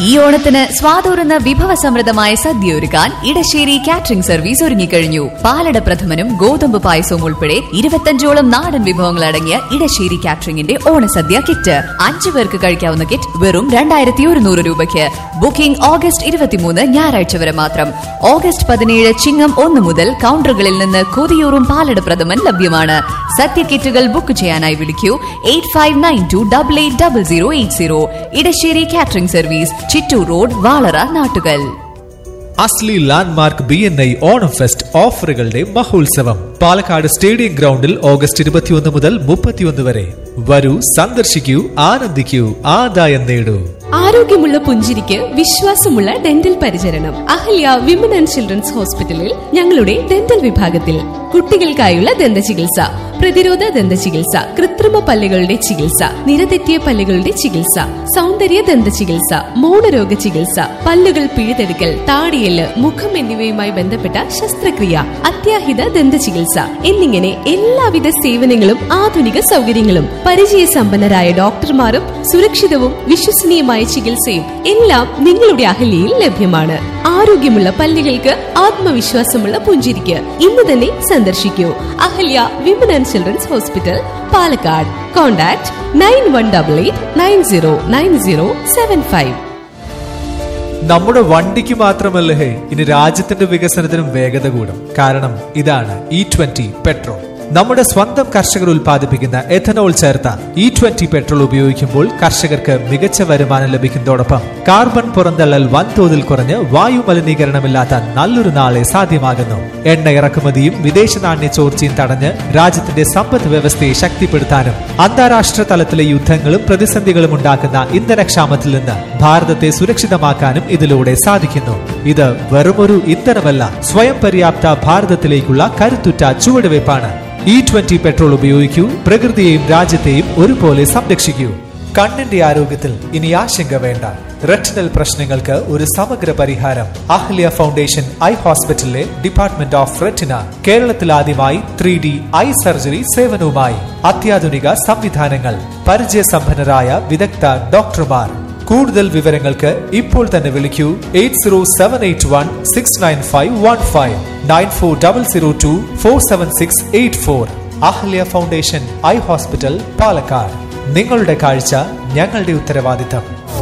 ഈ ഓണത്തിന് സ്വാതൂറുന്ന വിഭവസമൃദ്ധമായ സദ്യ ഒരുക്കാൻ ഇടശ്ശേരി കാറ്ററിംഗ് സർവീസ് ഒരുങ്ങിക്കഴിഞ്ഞു പാലട പ്രഥമനും ഗോതമ്പ് പായസവും ഉൾപ്പെടെ ഇരുപത്തഞ്ചോളം നാടൻ വിഭവങ്ങൾ അടങ്ങിയ ഇടശ്ശേരി കാറ്ററിംഗിന്റെ ഓണസദ്യ കിറ്റ് അഞ്ചു പേർക്ക് കഴിക്കാവുന്ന കിറ്റ് വെറും രണ്ടായിരത്തി ഒരുന്നൂറ് രൂപയ്ക്ക് ബുക്കിംഗ് ഓഗസ്റ്റ് ഇരുപത്തിമൂന്ന് ഞായറാഴ്ച വരെ മാത്രം ഓഗസ്റ്റ് പതിനേഴ് ചിങ്ങം ഒന്ന് മുതൽ കൗണ്ടറുകളിൽ നിന്ന് കൊതിയൂറും പാലട പ്രഥമൻ ലഭ്യമാണ് സദ്യ കിറ്റുകൾ ബുക്ക് ചെയ്യാനായി വിളിക്കൂ eight five nine two double eight double zero eight zero Edasseri catering service Chittur road Valara Nattukal Asli landmark B N I Onam fest ഓഫറുകളുടെ മഹോത്സവം പാലക്കാട് സ്റ്റേഡിയം ഗ്രൗണ്ടിൽ ഓഗസ്റ്റ് ഇരുപത്തിയൊന്ന് മുതൽ മുപ്പത്തിയൊന്ന് വരെ വരൂ സന്ദർശിക്കൂ ആനന്ദിക്കൂ ആദായം നേടൂ ആരോഗ്യമുള്ള പുഞ്ചിരിക്ക് വിശ്വാസമുള്ള ഡെന്റൽ പരിചരണം അഹല്യ വിമൻ ആൻഡ് ചിൽഡ്രൻസ് ഹോസ്പിറ്റലിൽ ഞങ്ങളുടെ ഡെന്റൽ വിഭാഗത്തിൽ കുട്ടികൾക്കായുള്ള ദന്ത ചികിത്സ പ്രതിരോധ ദന്ത ചികിത്സ കൃത്രിമ പല്ലുകളുടെ ചികിത്സ നിരതെറ്റിയ പല്ലുകളുടെ ചികിത്സ സൗന്ദര്യ ദന്ത ചികിത്സ മൗനരോഗ ചികിത്സ പല്ലുകൾ പിഴുതെടുക്കൽ താടിയല് മുഖം എന്നിവയുമായി ബന്ധപ്പെട്ട ശസ്ത്രക്രിയ അത്യാഹിത ദന്ത ചികിത്സ എന്നിങ്ങനെ എല്ലാവിധ സേവനങ്ങളും ആധുനിക സൗകര്യങ്ങളും പരിചയസമ്പന്നരായ ഡോക്ടർമാരും സുരക്ഷിതവും വിശ്വസനീയമായ ചികിത്സയും എല്ലാം നിങ്ങളുടെ അഹല്യയിൽ ലഭ്യമാണ് ആരോഗ്യമുള്ള പല്ലുകൾക്ക് ആത്മവിശ്വാസമുള്ള പുഞ്ചിരിക്ക് ഇന്ന് തന്നെ സന്ദർശിക്കൂ Ahalya women and children's hospital Palakkad contact nine one double eight nine zero nine zero seven five നമ്മുടെ വണ്ടിക്ക് മാത്രമല്ല ഹേ ഇനി രാജ്യത്തിന്റെ വികസനത്തിനും വേഗത കൂടും കാരണം ഇതാണ് ഇ ട്വന്റി പെട്രോൾ നമ്മുടെ സ്വന്തം കർഷകർ ഉൽപ്പാദിപ്പിക്കുന്ന എഥനോൾ ചേർത്ത ഇ ട്വന്റി പെട്രോൾ ഉപയോഗിക്കുമ്പോൾ കർഷകർക്ക് മികച്ച വരുമാനം ലഭിക്കുന്നതോടൊപ്പം കാർബൺ പുറന്തള്ളൽ വൻതോതിൽ കുറഞ്ഞ് വായു മലിനീകരണമില്ലാത്ത നല്ലൊരു നാളെ സാധ്യമാകുന്നു എണ്ണ ഇറക്കുമതിയും വിദേശ നാണ്യ ചോർച്ചയും തടഞ്ഞ് രാജ്യത്തിന്റെ സമ്പദ് വ്യവസ്ഥയെ ശക്തിപ്പെടുത്താനും അന്താരാഷ്ട്ര തലത്തിലെ യുദ്ധങ്ങളും പ്രതിസന്ധികളും ഉണ്ടാക്കുന്ന ഇന്ധനക്ഷാമത്തിൽ നിന്ന് ഭാരതത്തെ സുരക്ഷിതമാക്കാനും ഇതിലൂടെ സാധിക്കുന്നു ഇത് വെറുമൊരു ഇന്ധനമല്ല സ്വയം പര്യാപ്ത ഭാരതത്തിലേക്കുള്ള കരുത്തുറ്റ ചുവടുവയ്പ്പാണ് ഇ ട്വന്റി പെട്രോൾ ഉപയോഗിക്കൂ പ്രകൃതിയെയും രാജ്യത്തെയും ഒരുപോലെ സംരക്ഷിക്കൂ കണ്ണിന്റെ ആരോഗ്യത്തിൽ ഇനി ആശങ്ക വേണ്ട റെറ്റിനൽ പ്രശ്നങ്ങൾക്ക് ഒരു സമഗ്ര പരിഹാരം അഹ്ലിയ ഫൗണ്ടേഷൻ ഐ ഹോസ്പിറ്റലിലെ ഡിപ്പാർട്ട്മെന്റ് ഓഫ് റെറ്റിന കേരളത്തിൽ ആദ്യമായി ത്രീ ഡി ഐ സർജറി സേവനവുമായി അത്യാധുനിക സംവിധാനങ്ങൾ പരിചയസമ്പന്നരായ വിദഗ്ധ ഡോക്ടർമാർ കൂടുതൽ വിവരങ്ങൾക്ക് ഇപ്പോൾ തന്നെ വിളിക്കൂ eight zero seven eight one six nine five one five nine four double zero two four seven six eight four Ahalya foundation eye hospital Palakkad നിങ്ങളുടെ കാഴ്ച ഞങ്ങളുടെ ഉത്തരവാദിത്തം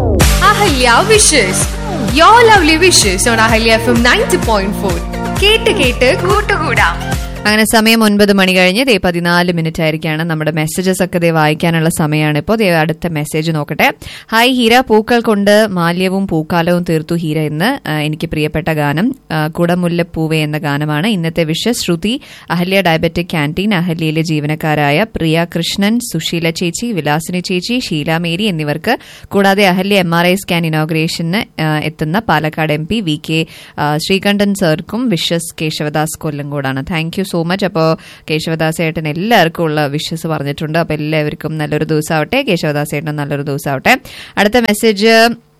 Ahalya wishes your lovely wishes on Ahalya F M ninety point four കേട്ട് കേട്ട് കൂട്ടുകൂടാം അങ്ങനെ സമയം ഒൻപത് മണി കഴിഞ്ഞ് ദേ പതിനാല് മിനിറ്റ് ആയിരിക്കാണ് നമ്മുടെ മെസ്സേജസ് ഒക്കെ ദേ വായിക്കാനുള്ള സമയമാണ് ഇപ്പോൾ ദേ അടുത്ത മെസ്സേജ് നോക്കട്ടെ ഹായ് ഹീര പൂക്കൾ കൊണ്ട് മാല്യവും പൂക്കാലവും തീർത്തു ഹീര എന്ന് ആ, എനിക്ക് പ്രിയപ്പെട്ട ഗാനം ആ, കുടമുല്ലപ്പൂവെ എന്ന ഗാനമാണ് ഇന്നത്തെ wish Shruti Ahalya diabetic canteen അഹല്യയിലെ ജീവനക്കാരായ പ്രിയ കൃഷ്ണൻ സുശീല ചേച്ചി വിലാസിനി ചേച്ചി ഷീല മേരി എന്നിവർക്ക് കൂടാതെ Ahalya M R I scan ഇനോഗ്രേഷന് ആ, എത്തുന്ന Palakkad M P V K ആ, ശ്രീകണ്ഠൻ സാർക്കും വിഷസ് കേശവദാസ് കൊല്ലങ്കോടാണ് താങ്ക് യു സോ മച്ച് അപ്പോൾ കേശവദാസ് ഏട്ടൻ എല്ലാവർക്കും ഉള്ള വിഷസ് പറഞ്ഞിട്ടുണ്ട് അപ്പോൾ എല്ലാവർക്കും നല്ലൊരു ദിവസമാവട്ടെ കേശവദാസ് ഏട്ടനും നല്ലൊരു ദിവസമാവട്ടെ അടുത്ത message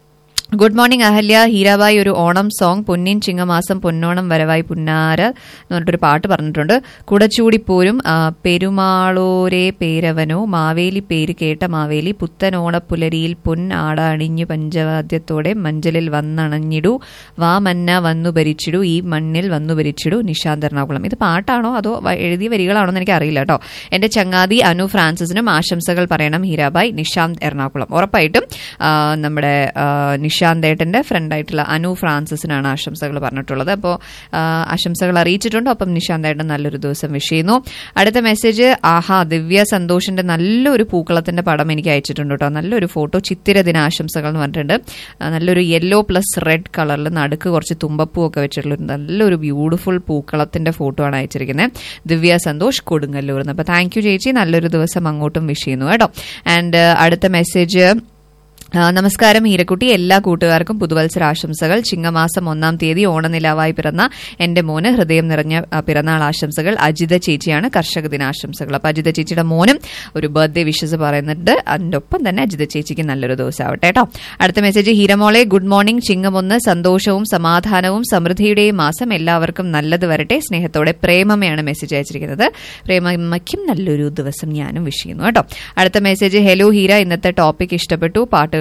good morning Ahalya Hirabai ഒരു ഓണം സോങ് പൊന്നിൻ ചിങ്ങമാസം പൊന്നോണം വരവായി പുന്നാര എന്ന് പറഞ്ഞിട്ടൊരു പാട്ട് പറഞ്ഞിട്ടുണ്ട് കുടച്ചൂടിപ്പോരും ആ, പെരുമാളോരെ പേരവനോ മാവേലി പേര് കേട്ട മാവേലി പുത്തൻ ഓണപ്പുലരിയിൽ പൊൻ ആട അണിഞ്ഞു പഞ്ചവാദ്യത്തോടെ മഞ്ചലിൽ വന്നണഞ്ഞിടൂ വാ മന്ന വന്നു ഭരിച്ചിടൂ ഈ മണ്ണിൽ വന്നു ഭരിച്ചിടൂ നിശാന്ത് എറണാകുളം ഇത് പാട്ടാണോ അതോ വ- എഴുതിയ വരികളാണോ എന്ന് എനിക്ക് അറിയില്ല കേട്ടോ എന്റെ ചങ്ങാതി അനു ഫ്രാൻസിസിനും ആശംസകൾ പറയണം ഹീരാബായ് നിശാന്ത് എറണാകുളം ഉറപ്പായിട്ടും ആ, നമ്മുടെ ആ, നിശാന്ത് ഏട്ടന്റെ ഫ്രണ്ടായിട്ടുള്ള അനു ഫ്രാൻസിസിനാണ് ആശംസകൾ പറഞ്ഞിട്ടുള്ളത് അപ്പോൾ ആശംസകൾ അറിയിച്ചിട്ടുണ്ട് ഒപ്പം നിശാന്ത് ഏട്ടൻ നല്ലൊരു ദിവസം വിഷ് ചെയ്യുന്നു അടുത്ത മെസ്സേജ് ആഹാ ദിവ്യ സന്തോഷിന്റെ നല്ലൊരു പൂക്കളത്തിന്റെ പടം എനിക്ക് അയച്ചിട്ടുണ്ട് കേട്ടോ നല്ലൊരു ഫോട്ടോ ചിത്തിര ദിനാശംസകൾ എന്ന് പറഞ്ഞിട്ടുണ്ട് ആ, നല്ലൊരു യെല്ലോ പ്ലസ് റെഡ് കളറിൽ നടുക്ക് കുറച്ച് തുമ്പപ്പൂ ഒക്കെ വെച്ചിട്ടുള്ള ഒരു നല്ലൊരു ബ്യൂട്ടിഫുൾ പൂക്കളത്തിന്റെ ഫോട്ടോ ആണ് അയച്ചിരിക്കുന്നത് ദിവ്യ സന്തോഷ് കൊടുങ്ങല്ലൂർ അപ്പൊ താങ്ക് യു ചേച്ചി നല്ലൊരു ദിവസം അങ്ങോട്ടും വിഷ് ചെയ്യുന്നു കേട്ടോ ആൻഡ് അടുത്ത മെസ്സേജ് ആ, നമസ്കാരം ഹീരക്കുട്ടി എല്ലാ കൂട്ടുകാർക്കും പുതുവത്സര ആശംസകൾ ചിങ്ങമാസം ഒന്നാം തീയതി ഓണനിലാവായി പിറന്ന എന്റെ മോന് ഹൃദയം നിറഞ്ഞ ആ, പിറന്നാൾ ആശംസകൾ അജിത ചേച്ചിയാണ് കർഷക ദിനാശംസകൾ അപ്പൊ അജിത ചേച്ചിയുടെ മോനും ഒരു ബർത്ത്ഡേ വിഷസ് പറയുന്നുണ്ട് അതിന്റെ ഒപ്പം തന്നെ അജിത ചേച്ചിക്ക് നല്ലൊരു ദിവസം ആവട്ടെ കേട്ടോ അടുത്ത മെസ്സേജ് ഹീരമോളെ ഗുഡ് മോർണിംഗ് ചിങ്ങമൊന്ന് സന്തോഷവും സമാധാനവും സമൃദ്ധിയുടെയും മാസം എല്ലാവർക്കും നല്ലത് വരട്ടെ സ്നേഹത്തോടെ പ്രേമമ്മയാണ് മെസ്സേജ് അയച്ചിരിക്കുന്നത് പ്രേമമ്മയ്ക്കും നല്ലൊരു ദിവസം ഞാനും വിഷ് ചെയ്യുന്നു കേട്ടോ അടുത്ത മെസ്സേജ് ഹലോ ഹീര ഇന്നത്തെ ടോപ്പിക് ഇഷ്ടപ്പെട്ടു പാട്ടുകൾ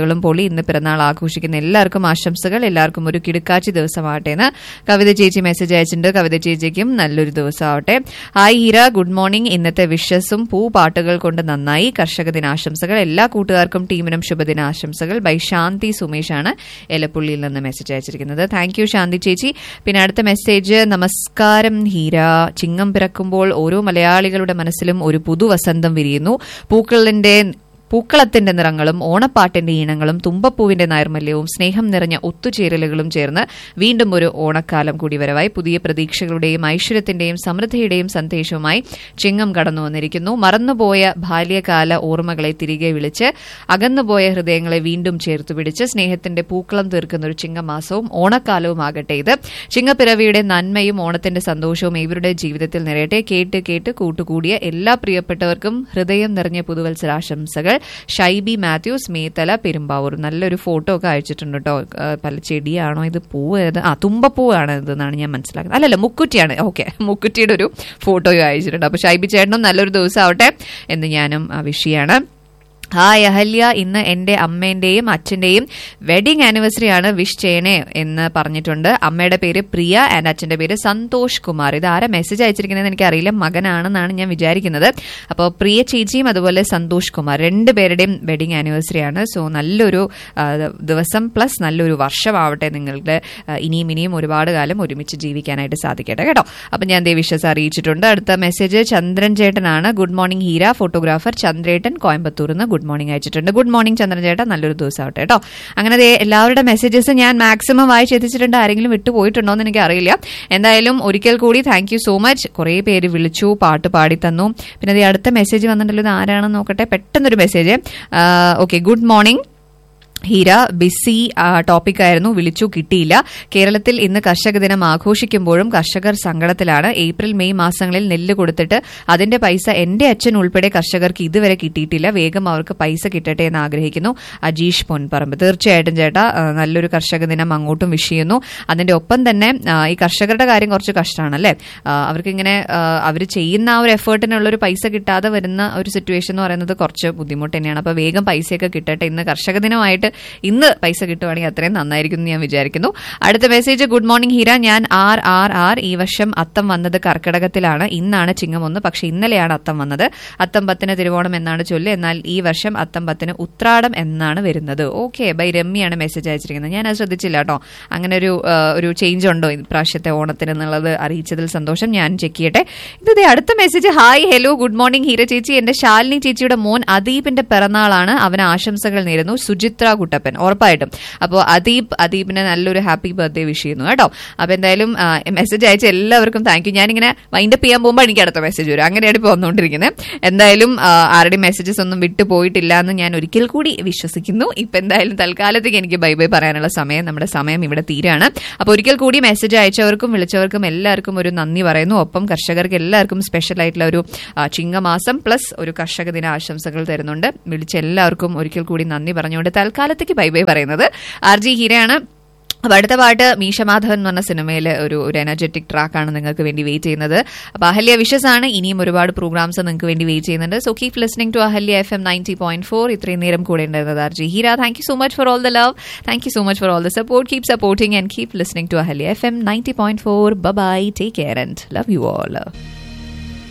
പാട്ടുകളും പൊളി ഇന്ന് പിറന്നാൾ ആഘോഷിക്കുന്ന എല്ലാവർക്കും ആശംസകൾ എല്ലാവർക്കും ഒരു കിടുക്കാച്ചി ദിവസമാവട്ടെ എന്ന് കവിത ചേച്ചി മെസ്സേജ് അയച്ചിട്ടുണ്ട് കവിത ചേച്ചിക്കും നല്ലൊരു ദിവസമാവട്ടെ ഹായ് ഹീര ഗുഡ് മോർണിംഗ് ഇന്നത്തെ വിഷസും പൂ പാട്ടുകൾ കൊണ്ട് നന്നായി കർഷക ദിനാശംസകൾ എല്ലാ കൂട്ടുകാർക്കും ടീമിനും ശുഭദിനാശംസകൾ ബൈ ശാന്തി സുമേഷാണ് എലപ്പുള്ളിയിൽ നിന്ന് മെസ്സേജ് അയച്ചിരിക്കുന്നത് താങ്ക് യു ശാന്തി ചേച്ചി പിന്നെ അടുത്ത മെസ്സേജ് നമസ്കാരം ഹീര ചിങ്ങം പിറക്കുമ്പോൾ ഓരോ മലയാളികളുടെ മനസ്സിലും ഒരു പുതുവസന്തം വിരിയുന്നു പൂക്കളിന്റെ പൂക്കളത്തിന്റെ നിറങ്ങളും ഓണപ്പാട്ടിന്റെ ഈണങ്ങളും തുമ്പപ്പൂവിന്റെ നൈർമല്യവും സ്നേഹം നിറഞ്ഞ ഒത്തുചേരലുകളും ചേർന്ന് വീണ്ടും ഒരു ഓണക്കാലം കൂടി വരവായി പുതിയ പ്രതീക്ഷകളുടെയും ഐശ്വര്യത്തിന്റെയും സമൃദ്ധിയുടെയും സന്ദേശവുമായി ചിങ്ങം കടന്നു വന്നിരിക്കുന്നു മറന്നുപോയ ബാല്യകാല ഓർമ്മകളെ തിരികെ വിളിച്ച് അകന്നുപോയ ഹൃദയങ്ങളെ വീണ്ടും ചേർത്തു പിടിച്ച് സ്നേഹത്തിന്റെ പൂക്കളം തീർക്കുന്ന ഒരു ചിങ്ങമാസവും ഓണക്കാലവുമാകട്ടെ ഇത് ചിങ്ങപ്പിറവിയുടെ നന്മയും ഓണത്തിന്റെ സന്തോഷവും ഇവരുടെ ജീവിതത്തിൽ നിറയട്ടെ കേട്ട് കേട്ട് കൂട്ടുകൂടിയ എല്ലാ പ്രിയപ്പെട്ടവർക്കും ഹൃദയം നിറഞ്ഞ പുതുവത്സരാശംസകൾ ഷൈബി മാത്യൂസ് മേത്തല പെരുമ്പാവൂർ നല്ലൊരു ഫോട്ടോ ഒക്കെ അയച്ചിട്ടുണ്ട് കേട്ടോ ആ, പല ചെടിയാണോ ഇത് പൂവ് ഏത് ആ തുമ്പപ്പൂവാണ് ഇതെന്നാണ് ഞാൻ മനസ്സിലാക്കുന്നത് അല്ലല്ല മുക്കുറ്റിയാണ് ഓക്കെ മുക്കുറ്റിയുടെ ഒരു ഫോട്ടോയും അയച്ചിട്ടുണ്ട് അപ്പൊ ഷൈബി ചേട്ടനും നല്ലൊരു ദിവസം ആവട്ടെ എന്ന് ഞാനും വിഷയാണ് ഹായ് അഹല്യ ഇന്ന് എന്റെ അമ്മേന്റെയും അച്ഛന്റെയും വെഡിങ് ആനിവേഴ്സറി ആണ് വിഷ് ചെയ്യണേ എന്ന് പറഞ്ഞിട്ടുണ്ട് അമ്മയുടെ പേര് പ്രിയ ആൻഡ് അച്ഛന്റെ പേര് സന്തോഷ് കുമാർ ഇത് ആരാ മെസ്സേജ് അയച്ചിരിക്കുന്നത് എനിക്ക് അറിയില്ല മകനാണെന്നാണ് ഞാൻ വിചാരിക്കുന്നത് അപ്പോൾ പ്രിയ ചേച്ചിയും അതുപോലെ സന്തോഷ് കുമാർ രണ്ടുപേരുടെയും വെഡിങ് ആനിവേഴ്സറി ആണ് സോ നല്ലൊരു ആ, ദിവസം പ്ലസ് നല്ലൊരു വർഷമാവട്ടെ നിങ്ങളുടെ ആ, ഇനിയും ഇനിയും ഒരുപാട് കാലം ഒരുമിച്ച് ജീവിക്കാനായിട്ട് സാധിക്കട്ടെ കേട്ടോ അപ്പം ഞാൻ ദേ വിശ്വസ് അറിയിച്ചിട്ടുണ്ട് അടുത്ത മെസ്സേജ് ചന്ദ്രൻ ചേട്ടനാണ് ഗുഡ് മോർണിംഗ് ഹീര ഫോട്ടോഗ്രാഫർ ചന്ദ്രേട്ടൻ കോയമ്പത്തൂരിൽ നിന്ന് ഗുഡ് മോർണിംഗ് അയച്ചിട്ടുണ്ട് ഗുഡ് മോർണിംഗ് ചന്ദ്രൻ ചേട്ടൻ നല്ലൊരു ദിവസം ആവട്ടെ കേട്ടോ അങ്ങനെ ദേ എല്ലാവരുടെ മെസ്സേജസ് ഞാൻ മാക്സിമം വായിച്ചെത്തിച്ചിട്ടുണ്ട് ആരെങ്കിലും വിട്ടുപോയിട്ടുണ്ടോ എന്ന് എനിക്ക് അറിയില്ല എന്തായാലും ഒരിക്കൽ കൂടി താങ്ക് യു സോ മച്ച് കുറേ പേര് വിളിച്ചു പാട്ട് പാടി തന്നു പിന്നെ ദേ അടുത്ത മെസ്സേജ് വന്നിട്ടുള്ളത് ഇത് ആരാണെന്ന് നോക്കട്ടെ പെട്ടെന്നൊരു message okay good morning Heera busy topic ആയിരുന്നു വിളിച്ചു കിട്ടിയില്ല കേരളത്തിൽ ഇന്ന് കർഷക ദിനം ആഘോഷിക്കുമ്പോഴും കർഷകർ സങ്കടത്തിലാണ് ഏപ്രിൽ മെയ് മാസങ്ങളിൽ നെല്ല് കൊടുത്തിട്ട് അതിന്റെ പൈസ എന്റെ അച്ഛൻ ഉൾപ്പെടെ കർഷകർക്ക് ഇതുവരെ കിട്ടിയിട്ടില്ല വേഗം അവർക്ക് പൈസ കിട്ടട്ടെ എന്ന് ആഗ്രഹിക്കുന്നു അജീഷ് പൊൻപറമ്പ് തീർച്ചയായിട്ടും ചേട്ടാ ആ, നല്ലൊരു കർഷക ദിനം അങ്ങോട്ടും വിഷ് ചെയ്യുന്നു അതിന്റെ ഒപ്പം തന്നെ ആ, ഈ കർഷകരുടെ കാര്യം കുറച്ച് കഷ്ടമാണല്ലേ അവർക്ക് ഇങ്ങനെ അവർ ചെയ്യുന്ന ആ ഒരു എഫേർട്ടിനുള്ള ഒരു പൈസ കിട്ടാതെ വരുന്ന ഒരു സിറ്റുവേഷൻ എന്ന് പറയുന്നത് കുറച്ച് ബുദ്ധിമുട്ട് തന്നെയാണ് അപ്പോൾ വേഗം പൈസയൊക്കെ കിട്ടട്ടെ ഇന്ന് കർഷക ദിനമായിട്ട് ഇന്ന് പൈസ കിട്ടുവാണെങ്കിൽ അത്രയും നന്നായിരിക്കും എന്ന് ഞാൻ വിചാരിക്കുന്നു അടുത്ത മെസ്സേജ് ഗുഡ് മോർണിംഗ് ഹീര ഞാൻ ആർ ആർ ആർ ഈ വർഷം അത്തം വന്നത് കർക്കിടകത്തിലാണ് ഇന്നാണ് ചിങ്ങം ഒന്ന് പക്ഷെ ഇന്നലെയാണ് അത്തം വന്നത് അത്തം പത്തിന് തിരുവോണം എന്നാണ് ചൊല്ല് എന്നാൽ ഈ വർഷം അത്തം പത്തിന് ഉത്രാടം എന്നാണ് വരുന്നത് ഓക്കെ ബൈ രമ്യാണ് മെസ്സേജ് അയച്ചിരിക്കുന്നത് ഞാൻ അത് ശ്രദ്ധിച്ചില്ല കേട്ടോ അങ്ങനെ ഒരു ആ, ഒരു ചേഞ്ച് ഉണ്ടോ ഇപ്രാവശ്യത്തെ ഓണത്തിന് എന്നുള്ളത് അറിയിച്ചതിൽ സന്തോഷം ഞാൻ ചെക്ക് ചെയ്യട്ടെ ഇത് ദേ അടുത്ത message hi hello good morning Heera ചേച്ചി എന്റെ ശാലിനി ചേച്ചിയുടെ മോൻ അദീപിന്റെ പിറന്നാളാണ് അവന് ആശംസകൾ നേരുന്നു സുചിത്ര കുട്ടപ്പൻ ഉറപ്പായിട്ടും അപ്പോൾ അദീപ് അദീപിന് നല്ലൊരു ഹാപ്പി ബർത്ത്ഡേ വിഷ് ചെയ്യുന്നു കേട്ടോ അപ്പൊ എന്തായാലും മെസ്സേജ് അയച്ച എല്ലാവർക്കും താങ്ക് യു ഞാനിങ്ങനെ വൈൻഡപ്പ് ചെയ്യാൻ പോകുമ്പോൾ എനിക്ക് അടുത്ത മെസ്സേജ് വരും അങ്ങനെയാണ് ഇപ്പോൾ വന്നുകൊണ്ടിരിക്കുന്നത് എന്തായാലും ആ, ആരുടെയും മെസ്സേജസ് ഒന്നും വിട്ടുപോയിട്ടില്ല എന്ന് ഞാൻ ഒരിക്കൽ കൂടി വിശ്വസിക്കുന്നു ഇപ്പൊ എന്തായാലും തൽക്കാലത്തേക്ക് എനിക്ക് ബൈ ബൈ പറയാനുള്ള സമയം നമ്മുടെ സമയം ഇവിടെ തീരാണ് അപ്പോൾ ഒരിക്കൽ കൂടി മെസ്സേജ് അയച്ചവർക്കും വിളിച്ചവർക്കും എല്ലാവർക്കും ഒരു നന്ദി പറയുന്നു ഒപ്പം കർഷകർക്ക് എല്ലാവർക്കും സ്പെഷ്യൽ ആയിട്ടുള്ള ഒരു ആ, ചിങ്ങമാസം പ്ലസ് ഒരു കർഷക ദിന ആശംസകൾ തരുന്നുണ്ട് വിളിച്ച എല്ലാവർക്കും ഒരിക്കൽ കൂടി നന്ദി പറഞ്ഞുകൊണ്ട് തൽക്കാലത്തേക്ക് ബൈ ബൈ പറയുന്നത് ആർ ജി ഹീരയാണ് അപ്പൊ അടുത്ത പാട്ട് മീശമാധവൻ എന്ന് പറഞ്ഞ സിനിമയിലെ ഒരു ഒരു എനർജറ്റിക് ട്രാക്കാണ് നിങ്ങൾക്ക് വേണ്ടി വെയിറ്റ് ചെയ്യുന്നത് അപ്പൊ അഹല്യ വിഷസ് ആണ് ഇനിയും ഒരുപാട് പ്രോഗ്രാംസ് നിങ്ങൾക്ക് വേണ്ടി വെയിറ്റ് ചെയ്യുന്നുണ്ട് so keep listening to Ahalya F M ninety point four ഇത്രയും നേരം കൂടെ ഉണ്ടായിരുന്നത് R G Heera thank you so much for all the love thank you so much for all the support keep supporting and keep listening to Ahalya F M ninety point four bye take care and love you all